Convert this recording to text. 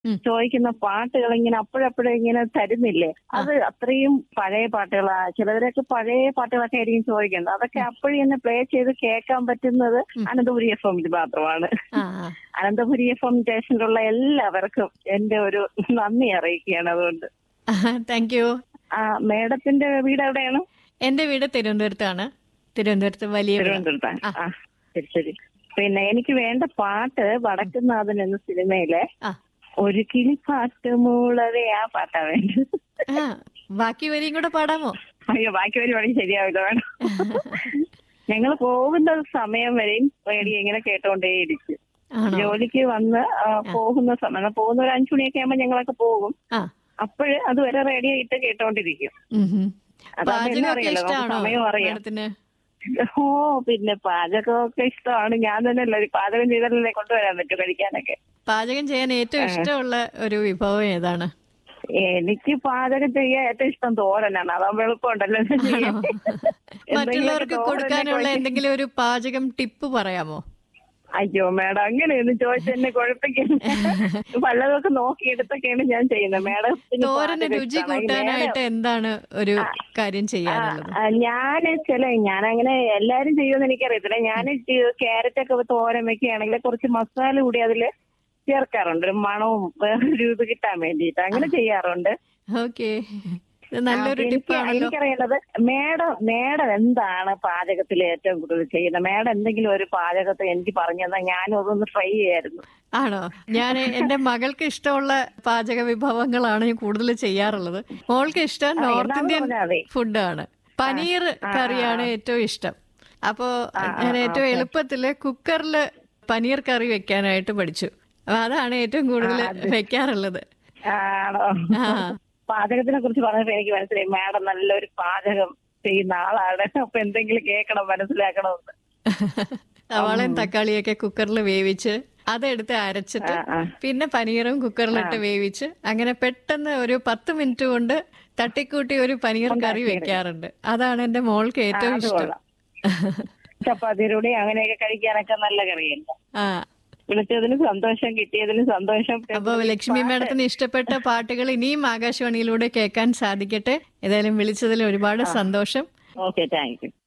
ഉം. ചോദിക്കുന്ന പാട്ടുകൾ ഇങ്ങനെ അപ്പോഴപ്പോഴും ഇങ്ങനെ തരുന്നില്ലേ അത് അത്രയും പഴയ പാട്ടുകളാ ചിലവരൊക്കെ പഴയ പാട്ടുകളൊക്കെ ആയിരിക്കും ചോദിക്കുന്നത് അതൊക്കെ അപ്പോഴും തന്നെ പ്ലേ ചെയ്ത് കേൾക്കാൻ പറ്റുന്നത് ഉം. അനന്തപുരി എഫ് എമ്മിൽ മാത്രമാണ് ആ ആ. അനന്തപുരി എഫ് എം സ്റ്റേഷനിലുള്ള എല്ലാവർക്കും എന്റെ ഒരു നന്ദി അറിയിക്കുകയാണ് അതുകൊണ്ട് താങ്ക് യു ആ മേഡത്തിന്റെ വീട് എവിടെയാണ് എന്റെ വീട് തിരുവനന്തപുരത്താണ് തിരുവനന്തപുരത്ത് വലിയ തിരുവനന്തപുരത്താണ് ആ. ആ ശരി ശരി പിന്നെ എനിക്ക് വേണ്ട പാട്ട് വടക്കുന്നാഥൻ എന്ന സിനിമയിലെ ആ ഒരു കിളിപ്പാട്ട് മൂളവേ ആ പാട്ടാ വേണ്ടത് ആ ബാക്കി വരിയും കൂടെ പാടാമോ അയ്യോ ബാക്കി പരിപാടി ശരിയാവില്ല വേണം ഞങ്ങൾ പോകുന്ന സമയം വരെയും റേഡിയോ ഇങ്ങനെ കേട്ടോണ്ടേയിരിക്കും ആണോ ജോലിക്ക് വന്ന് ആ, പോകുന്ന സമയം പോകുന്ന ഒരു അഞ്ചു മണിയൊക്കെ ആകുമ്പോൾ ഞങ്ങളൊക്കെ പോകും ആ അപ്പോഴ് അതുവരെ റേഡിയോ ഇട്ട് കേട്ടോണ്ടിരിക്കും ഉം ഹും. അതാ പിന്നെ പാചകമൊക്കെ അറിയാലോ, നമുക്ക് ഇഷ്ടമാണോ സമയം അറിയാം. മാഡത്തിന് ഓ പിന്നെ പാചകമൊക്കെ ഇഷ്ടമാണ് ഞാൻ തന്നെ അല്ല പാചകം ചെയ്താലല്ലേ കൊണ്ടുവരാൻ പറ്റൂ കഴിക്കാനൊക്കെ പാചകം ചെയ്യാൻ ഏറ്റവും ഇഷ്ടമുള്ള ഒരു വിഭവം ഏതാണ് എനിക്ക് പാചകം ചെയ്യാൻ ഏറ്റവും ഇഷ്ടം തോരനാണ് അതാകുമ്പോ എളുപ്പമുണ്ടല്ലോ ചെയ്യാൻ. എന്തെങ്കിലുമൊക്കെ മറ്റുള്ളവർക്ക് തോരനൊക്കെ കൊടുക്കാനുള്ള വെച്ച് എന്തെങ്കിലും ഒരു പാചകം ടിപ്പ് പറയാമോ അയ്യോ മേഡം അങ്ങനെയൊന്നും ചോദിച്ചെന്നെ കുഴപ്പിക്കില്ല പലതൊക്കെ നോക്കിയെടുത്തൊക്കെയാണ് ഞാൻ ചെയ്യുന്നത് മേഡം തോരന് രുചി കൂട്ടാനായിട്ട് എന്താണ് ഒരു കാര്യം ചെയ്യാനുള്ളത് ഞാൻ ചില ഞാൻ അങ്ങനെ എല്ലാരും ചെയ്യുമെന്ന് എനിക്കറിയത്തില്ല ഞാൻ ക്യാരറ്റ് ഒക്കെ തോരൻ വെക്കുകയാണെങ്കിൽ കുറച്ച് മസാല കൂടി അതില് ചേർക്കാറുണ്ട് ഒരു മണവും വേറൊരു ഇത് കിട്ടാൻ വേണ്ടിയിട്ട് അങ്ങനെ ചെയ്യാറുണ്ട് ഓക്കെ നല്ലൊരു ആ, എനിക്ക് ടിപ്പാണല്ലോ എനിക്കറിയേണ്ടത് മേഡം മേഡം എന്താണ് പാചകത്തിൽ ഏറ്റവും കൂടുതൽ ചെയ്യുന്നത് മേഡം എന്തെങ്കിലും ഒരു പാചകത്തെ എനിക്ക് പറഞ്ഞു തന്നാൽ ഞാനും അതൊന്ന് ട്രൈ ചെയ്യായിരുന്നു ആണോ ഞാൻ എന്റെ മകൾക്ക് ഇഷ്ടമുള്ള പാചക വിഭവങ്ങളാണ് ഞാൻ കൂടുതൽ ചെയ്യാറുള്ളത് മോൾക്ക് ഇഷ്ടം ആ, നോർത്ത് എന്നാന്ന് ഇന്ത്യൻ പറഞ്ഞാൽ മതി. ഫുഡാണ് പനീർ കറിയാണ് ഏറ്റവും ഇഷ്ടം അപ്പോ ഞാൻ ഏറ്റവും എളുപ്പത്തില് കുക്കറില് പനീർ കറി വെക്കാനായിട്ട് പഠിച്ചു അപ്പൊ അതാണ് ഏറ്റവും കൂടുതൽ വെക്കാറുള്ളത് ആണോ ആ പാചകത്തിനെ കുറിച്ച് പറഞ്ഞപ്പോ എനിക്ക് മനസ്സിലായി മാഡം നല്ലൊരു പാചകം ചെയ്യുന്ന ആളാണ് അപ്പൊ എന്തെങ്കിലും കേൾക്കണം മനസ്സിലാക്കണമെന്ന് സവാളയും തക്കാളിയൊക്കെ കുക്കറിൽ വേവിച്ച് അതെടുത്ത് അരച്ചിട്ട് ആ, ആ. പിന്നെ പനീറും കുക്കറിലിട്ട് വേവിച്ച് അങ്ങനെ പെട്ടെന്ന് ഒരു പത്ത് മിനിറ്റ് കൊണ്ട് തട്ടിക്കൂട്ടി ഒരു പനീർ കറി വെക്കാറുണ്ട് അതാണ് എന്റെ മോൾക്ക് ഏറ്റവും അത് ഇഷ്ടം കൊള്ളാം. ചപ്പാത്തിയിലൂടെ അങ്ങനെയൊക്കെ കഴിക്കാനൊക്കെ നല്ല കറിയല്ല ആ വിളിച്ചതിന് സന്തോഷം കിട്ടിയതിന് സന്തോഷം അപ്പൊ ലക്ഷ്മി മാഡത്തിന് ഇഷ്ടപ്പെട്ട പാട്ടുകൾ ഇനിയും ആകാശവാണിയിലൂടെ കേൾക്കാൻ സാധിക്കട്ടെ ഏതായാലും വിളിച്ചതിൽ ഒരുപാട് സന്തോഷം ഓക്കെ താങ്ക് യു